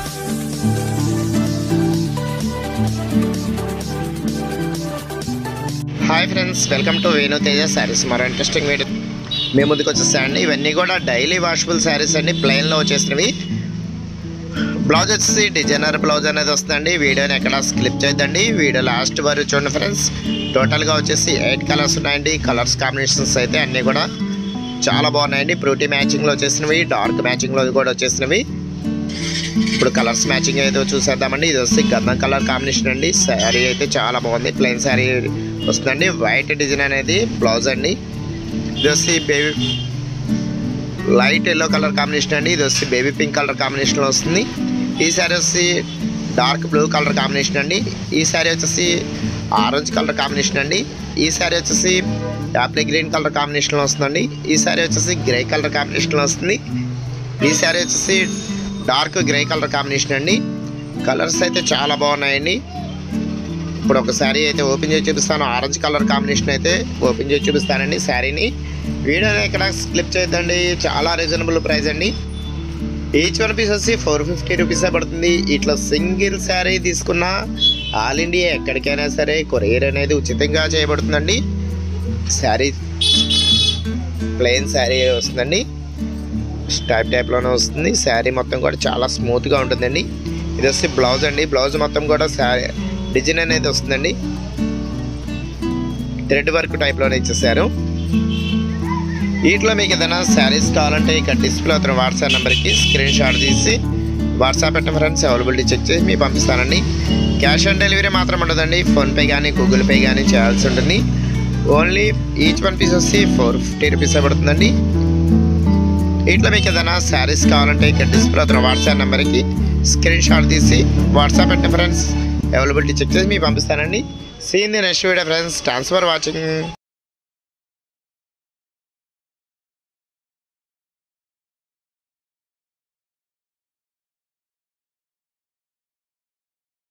hi friends welcome to Venu Teja saris మరో interesting video మీ ముందుకు వచ్చేసాయండి ఇవన్నీ కూడా డైలీ వాషబుల్ శారీస్ అండి ప్లెయిన్లో వచ్చేసినవి బ్లౌజ్ వచ్చేసి డిజైనర్ బ్లౌజ్ అనేది వస్తుందండి వీడియోని ఎక్కడ స్కిప్ చేయొద్దండి వీడియో లాస్ట్ వరకు చూడండి ఫ్రెండ్స్ టోటల్గా వచ్చేసి ఎయిట్ కలర్స్ ఉన్నాయండి కలర్స్ కాంబినేషన్స్ అయితే అన్నీ కూడా చాలా బాగున్నాయండి బ్రూటీ మ్యాచింగ్లో వచ్చేసినవి డార్క్ మ్యాచింగ్లో కూడా వచ్చేసినవి ఇప్పుడు కలర్స్ మ్యాచింగ్ అయితే చూసేద్దామండి ఇది వచ్చి గంధం కలర్ కాంబినేషన్ అండి శారీ అయితే చాలా బాగుంది ప్లెయిన్ శారీ వస్తుందండి వైట్ డిజైన్ అనేది బ్లౌజ్ అండి ఇది వచ్చి baby light yellow colour combination అండి ఇది వచ్చి బేబీ పింక్ కలర్ కాంబినేషన్లో వస్తుంది ఈ శారీ వచ్చి డార్క్ బ్లూ కలర్ కాంబినేషన్ అండి ఈ శారీ వచ్చేసి ఆరెంజ్ కలర్ కాంబినేషన్ అండి ఈ శారీ వచ్చేసి యాప్లీ గ్రీన్ కలర్ కాంబినేషన్లో వస్తుందండి ఈ శారీ వచ్చేసి గ్రే కలర్ కాంబినేషన్లో వస్తుంది ఈ శారీ వచ్చేసి డార్క్ గ్రే కలర్ కాంబినేషన్ అండి కలర్స్ అయితే చాలా బాగున్నాయండి ఇప్పుడు ఒక శారీ అయితే ఓపెన్ చేసి చూపిస్తాను ఆరెంజ్ కలర్ కాంబినేషన్ అయితే ఓపెన్ చేసి చూపిస్తానండి శారీని వీడియోని ఇక్కడ క్లిప్ చేయొద్దండి చాలా రీజనబుల్ ప్రైస్ అండి ఈచ్ వన్ పీస్ వచ్చి ఫోర్ ఫిఫ్టీ రూపీసే పడుతుంది ఇట్లా సింగిల్ శారీ తీసుకున్న ఆల్ ఇండియా ఎక్కడికైనా సరే కొరియర్ అనేది ఉచితంగా చేయబడుతుందండి శారీ ప్లెయిన్ శారీ వస్తుందండి టైప్ టైప్లోనే వస్తుంది శారీ మొత్తం కూడా చాలా స్మూత్గా ఉంటుందండి ఇది వచ్చి బ్లౌజ్ అండి బ్లౌజ్ మొత్తం కూడా శారీ డిజైన్ అనేది వస్తుందండి థ్రెడ్ వర్క్ టైప్లోనే ఇచ్చేసారు వీటిలో మీకు ఏదైనా శారీస్ కావాలంటే ఇక డిస్ప్లే అవుతున్న వాట్సాప్ నెంబర్కి స్క్రీన్ షాట్ తీసి వాట్సాప్ పెట్టిన ఫ్రెండ్స్ అవైలబిలిటీ చెక్ చేసి మీకు పంపిస్తానండి క్యాష్ ఆన్ డెలివరీ మాత్రం ఉండదండి ఫోన్పే కానీ గూగుల్ పే కానీ చేయాల్సి ఉంటుంది ఓన్లీ ఈచ్ వన్ పీస్ వచ్చి ఫోర్ ఫిఫ్టీ రూపీస్ పడుతుందండి ఇట్లా మీకు ఏదైనా శారీస్ కావాలంటే ఇక్కడ డిస్ప్లే అవుతున్న వాట్సాప్ నెంబర్కి స్క్రీన్ షాట్ తీసి వాట్సాప్ పెట్టిన ఫ్రెండ్స్ అవైలబిలిటీ చెక్ చేసి మీకు పంపిస్తానండి seen the next video friends thanks for watching